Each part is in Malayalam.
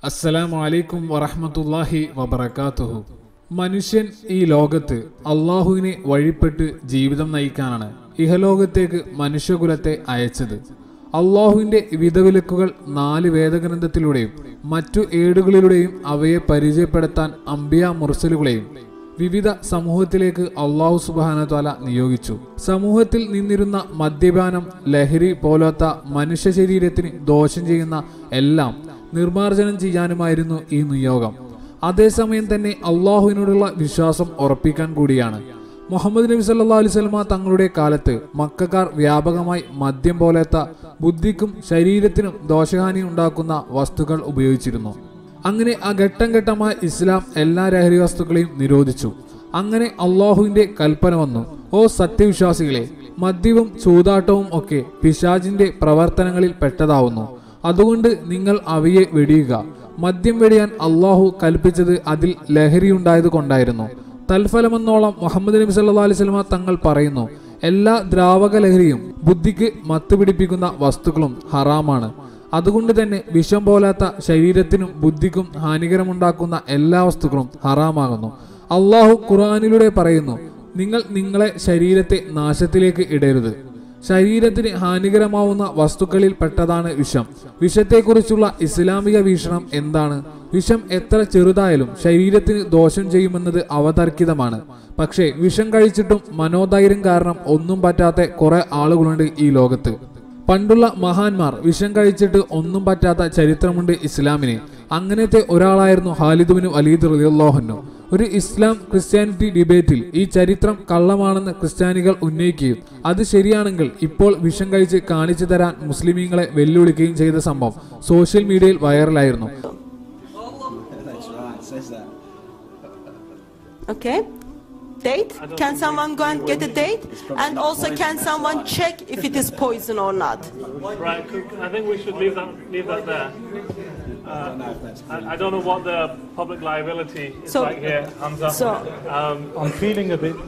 അസ്സലാമു അലൈക്കും വറഹ്മത്തുള്ളാഹി വബറകാതുഹു മനുഷ്യൻ ഈ ലോകത്ത് അള്ളാഹുവിനെ വഴിപ്പെട്ട് ജീവിതം നയിക്കാനാണ് ഇഹലോകത്തേക്ക് മനുഷ്യകുലത്തെ അയച്ചത് അള്ളാഹുവിന്റെ വിധവിലക്കുകൾ നാല് വേദഗ്രന്ഥത്തിലൂടെയും മറ്റു ഏടുകളിലൂടെയും അവയെ പരിചയപ്പെടുത്താൻ അംബിയ മുർസലുകളെയും വിവിധ സമൂഹത്തിലേക്ക് അള്ളാഹു സുബാനത്വാല നിയോഗിച്ചു സമൂഹത്തിൽ നിന്നിരുന്ന മദ്യപാനം ലഹരി പോലത്ത മനുഷ്യ ശരീരത്തിന് ദോഷം ചെയ്യുന്ന എല്ലാം നിർമ്മാർജ്ജനം ചെയ്യാനുമായിരുന്നു ഈ നിയോഗം അതേസമയം തന്നെ അള്ളാഹുവിനോടുള്ള വിശ്വാസം ഉറപ്പിക്കാൻ കൂടിയാണ് മുഹമ്മദ് നബി സല്ലാ അലുസൽമ തങ്ങളുടെ കാലത്ത് മക്കാർ വ്യാപകമായി മദ്യം പോലത്തെ ബുദ്ധിക്കും ശരീരത്തിനും ദോഷഹാനി ഉണ്ടാക്കുന്ന വസ്തുക്കൾ ഉപയോഗിച്ചിരുന്നു അങ്ങനെ ആ ഘട്ടം ഘട്ടമായി ഇസ്ലാം എല്ലാ ലഹരി വസ്തുക്കളെയും നിരോധിച്ചു അങ്ങനെ അള്ളാഹുവിന്റെ കൽപ്പന വന്നു ഓ സത്യവിശ്വാസികളെ മദ്യവും ചൂതാട്ടവും ഒക്കെ പിശാജിന്റെ പ്രവർത്തനങ്ങളിൽ പെട്ടതാവുന്നു അതുകൊണ്ട് നിങ്ങൾ അവയെ വെടിയുക മദ്യം വെടിയാൻ അള്ളാഹു കൽപ്പിച്ചത് അതിൽ ലഹരിയുണ്ടായത് കൊണ്ടായിരുന്നു തൽഫലമെന്നോളം മുഹമ്മദ് നബി സല്ലാ അലൈവലമ തങ്ങൾ പറയുന്നു എല്ലാ ദ്രാവക ലഹരിയും ബുദ്ധിക്ക് മത്ത് പിടിപ്പിക്കുന്ന വസ്തുക്കളും ഹറാമാണ് അതുകൊണ്ട് തന്നെ വിഷം പോലാത്ത ശരീരത്തിനും ബുദ്ധിക്കും ഹാനികരമുണ്ടാക്കുന്ന എല്ലാ വസ്തുക്കളും ഹറാമാകുന്നു അള്ളാഹു ഖുർആാനിലൂടെ പറയുന്നു നിങ്ങൾ നിങ്ങളെ ശരീരത്തെ നാശത്തിലേക്ക് ഇടരുത് ശരീരത്തിന് ഹാനികരമാവുന്ന വസ്തുക്കളിൽ പെട്ടതാണ് വിഷം വിഷത്തെക്കുറിച്ചുള്ള ഇസ്ലാമിക വീക്ഷണം എന്താണ് വിഷം എത്ര ചെറുതായാലും ശരീരത്തിന് ദോഷം ചെയ്യുമെന്നത് അവതർക്കിതമാണ് പക്ഷേ വിഷം കഴിച്ചിട്ടും മനോധൈര്യം കാരണം ഒന്നും പറ്റാത്ത കുറെ ആളുകളുണ്ട് ഈ ലോകത്ത് പണ്ടുള്ള മഹാന്മാർ വിഷം കഴിച്ചിട്ട് ഒന്നും പറ്റാത്ത ചരിത്രമുണ്ട് ഇസ്ലാമിന് അങ്ങനത്തെ ഒരാളായിരുന്നു ഹാലിദുബിന് വലീദ് റലിയുള്ളോഹന്നു ഒരു ഇസ്ലാം ക്രിസ്ത്യാനിറ്റി ഡിബേറ്റിൽ ഈ ചരിത്രം കള്ളമാണെന്ന് ക്രിസ്ത്യാനികൾ ഉന്നയിക്കുകയും അത് ശരിയാണെങ്കിൽ ഇപ്പോൾ വിഷം കഴിച്ച് കാണിച്ചു തരാൻ മുസ്ലിമീങ്ങളെ വെല്ലുവിളിക്കുകയും ചെയ്ത സംഭവം സോഷ്യൽ മീഡിയയിൽ വൈറലായിരുന്നു That's right, says that. Okay. Date? Can someone go and get a date? And also, can someone check if it is poison or not? Right, cool. I think we should leave that leave that there. I don't know if that's I, I don't know what the public liability is So- like here, Hamza. so- um, I'm feeling a bit.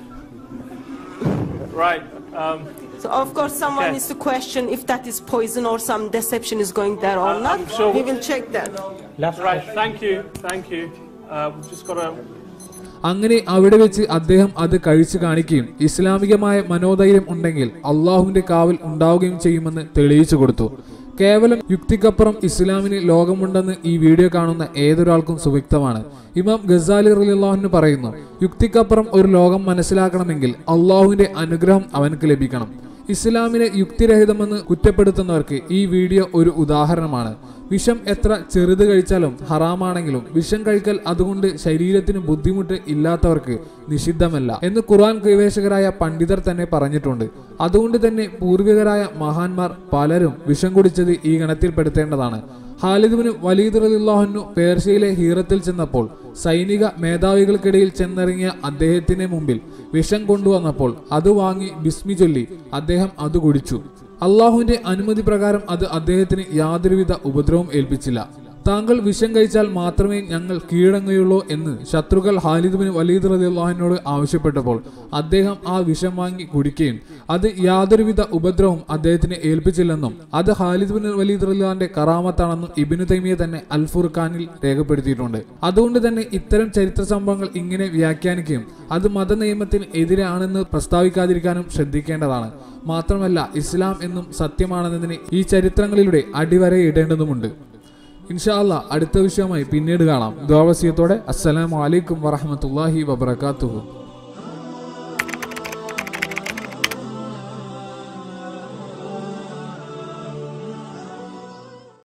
Right. Um, So, of course, someone Okay. needs to question if that is poison or some deception is going there or Uh, not. I'm sure- We will check that. right. Thank you. Thank you. Uh, we've just got to. അങ്ങനെ അവിടെ വെച്ച് അദ്ദേഹം അത് കഴിച്ചു കാണിക്കുകയും ഇസ്ലാമികമായ മനോധൈര്യം ഉണ്ടെങ്കിൽ അള്ളാഹുവിന്റെ കാവൽ ഉണ്ടാവുകയും ചെയ്യുമെന്ന് തെളിയിച്ചു കൊടുത്തു കേവലം യുക്തിക്കപ്പുറം ഇസ്ലാമിന് ലോകമുണ്ടെന്ന് ഈ വീഡിയോ കാണുന്ന ഏതൊരാൾക്കും സുവ്യക്തമാണ് ഇമാം ഗസാലി റലിള്ളാഹുവിന് പറയുന്നു യുക്തിക്കപ്പുറം ഒരു ലോകം മനസ്സിലാക്കണമെങ്കിൽ അള്ളാഹുവിന്റെ അനുഗ്രഹം അവനക്ക് ലഭിക്കണം ഇസ്ലാമിനെ യുക്തിരഹിതമെന്ന് കുറ്റപ്പെടുത്തുന്നവർക്ക് ഈ വീഡിയോ ഒരു ഉദാഹരണമാണ് വിഷം എത്ര ചെറുത് കഴിച്ചാലും ഹറാമാണെങ്കിലും വിഷം കഴിക്കൽ അതുകൊണ്ട് ശരീരത്തിന് ബുദ്ധിമുട്ട് ഇല്ലാത്തവർക്ക് നിഷിദ്ധമല്ല എന്ന് ഖുർആൻ ഗവേഷകരായ പണ്ഡിതർ തന്നെ പറഞ്ഞിട്ടുണ്ട് അതുകൊണ്ട് തന്നെ പൂർവികരായ മഹാന്മാർ പലരും വിഷം കുടിച്ചത് ഈ ഗണത്തിൽപ്പെടുത്തേണ്ടതാണ് ഹാലിദുബിന് വലീദ് റലിള്ളാഹുനു പേർഷ്യയിലെ ഹീറത്തിൽ ചെന്നപ്പോൾ സൈനിക മേധാവികൾക്കിടയിൽ ചെന്നിറങ്ങിയ അദ്ദേഹത്തിന് മുമ്പിൽ വിഷം കൊണ്ടുവന്നപ്പോൾ അത് വാങ്ങി ബിസ്മി ചൊല്ലി അദ്ദേഹം അത് കുടിച്ചു അള്ളാഹുവിന്റെ അനുമതി പ്രകാരം അത് അദ്ദേഹത്തിന് യാതൊരുവിധ ഉപദ്രവവും ഏൽപ്പിച്ചില്ല താങ്കൾ വിഷം കഴിച്ചാൽ മാത്രമേ ഞങ്ങൾ കീഴടങ്ങുകയുള്ളൂ എന്ന് ശത്രുക്കൾ ഹാലിദുബിന് വലീദ് റതി അള്ളാഹിനോട് ആവശ്യപ്പെട്ടപ്പോൾ അദ്ദേഹം ആ വിഷം വാങ്ങി കുടിക്കുകയും അത് യാതൊരുവിധ ഉപദ്രവവും അദ്ദേഹത്തിന് ഏൽപ്പിച്ചില്ലെന്നും അത് ഹാലിദ് ബിൻ വലീദ് റലിന്റെ കറാമത്താണെന്നും ഇബിനു തൈമിയ തന്നെ അൽ ഫുർഖാനിൽ രേഖപ്പെടുത്തിയിട്ടുണ്ട് അതുകൊണ്ട് തന്നെ ഇത്തരം ചരിത്ര സംഭവങ്ങൾ ഇങ്ങനെ വ്യാഖ്യാനിക്കുകയും അത് മതനിയമത്തിന് എതിരാണെന്ന് പ്രസ്താവിക്കാതിരിക്കാനും ശ്രദ്ധിക്കേണ്ടതാണ് മാത്രമല്ല ഇസ്ലാം എന്നും സത്യമാണെന്നതിന് ഈ ചരിത്രങ്ങളിലൂടെ അടിവരയിടേണ്ടതുമുണ്ട് ഇൻഷാ അല്ലാ അടുത്ത വിഷയമായി പിന്നീട് കാണാം ദ്വാവസ്യത്തോടെ അസ്സലാമു അലൈക്കും വറഹമത്തല്ലാഹി വബർക്കാത്തുഹു